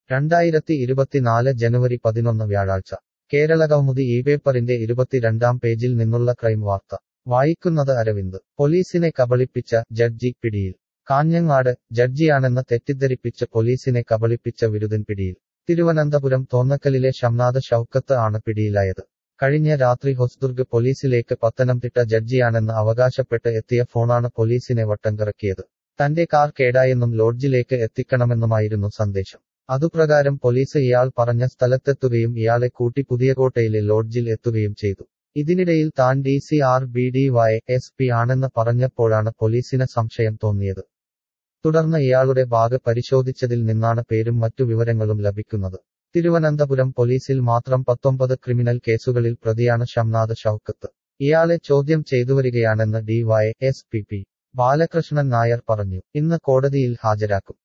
രണ്ടായിരത്തി ഇരുപത്തിനാല് ജനുവരി പതിനൊന്ന് വ്യാഴാഴ്ച കേരളകൗമുദി ഈ പേപ്പറിന്റെ ഇരുപത്തിരണ്ടാം പേജിൽ നിന്നുള്ള ക്രൈം വാർത്ത വായിക്കുന്നത് അരവിന്ദ് പോലീസിനെ കബളിപ്പിച്ച ജഡ്ജി പിടിയിൽ കാഞ്ഞങ്ങാട് ജഡ്ജിയാണെന്ന് തെറ്റിദ്ധരിപ്പിച്ച് പോലീസിനെ കബളിപ്പിച്ച വിരുദൻ പിടിയിൽ തിരുവനന്തപുരം തോന്നക്കലിലെ ഷംനാഥ് ഷൌക്കത്ത് ആണ് പിടിയിലായത് കഴിഞ്ഞ രാത്രി ഹൊസ്ദുർഗ് പോലീസിലേക്ക് പത്തനംതിട്ട ജഡ്ജിയാണെന്ന് അവകാശപ്പെട്ട് എത്തിയ ഫോണാണ് പോലീസിനെ വട്ടംകറക്കിയത് തന്റെ കാർ കേടായെന്നും ലോഡ്ജിലേക്ക് എത്തിക്കണമെന്നുമായിരുന്നു സന്ദേശം അതുപ്രകാരം പോലീസ് ഇയാൾ പറഞ്ഞ സ്ഥലത്തെത്തുകയും ഇയാളെ കൂട്ടി പുതിയകോട്ടയിലെ ലോഡ്ജിൽ എത്തുകയും ചെയ്തു ഇതിനിടയിൽ താൻ D C R B D Y S P ആണെന്ന് പറഞ്ഞപ്പോഴാണ് പോലീസിന് സംശയം തോന്നിയത് തുടർന്ന് ഇയാളുടെ ബാഗ് പരിശോധിച്ചതിൽ നിന്നാണ് പേരും മറ്റു വിവരങ്ങളും ലഭിക്കുന്നത് തിരുവനന്തപുരം പോലീസിൽ മാത്രം പത്തൊമ്പത് ക്രിമിനൽ കേസുകളിൽ പ്രതിയാണ് ഷംനാഥ് ഷൌക്കത്ത് ഇയാളെ ചോദ്യം ചെയ്തുവരികയാണെന്ന് D Y S P P Balakrishnan Nair പറഞ്ഞു ഇന്ന് കോടതിയിൽ ഹാജരാക്കും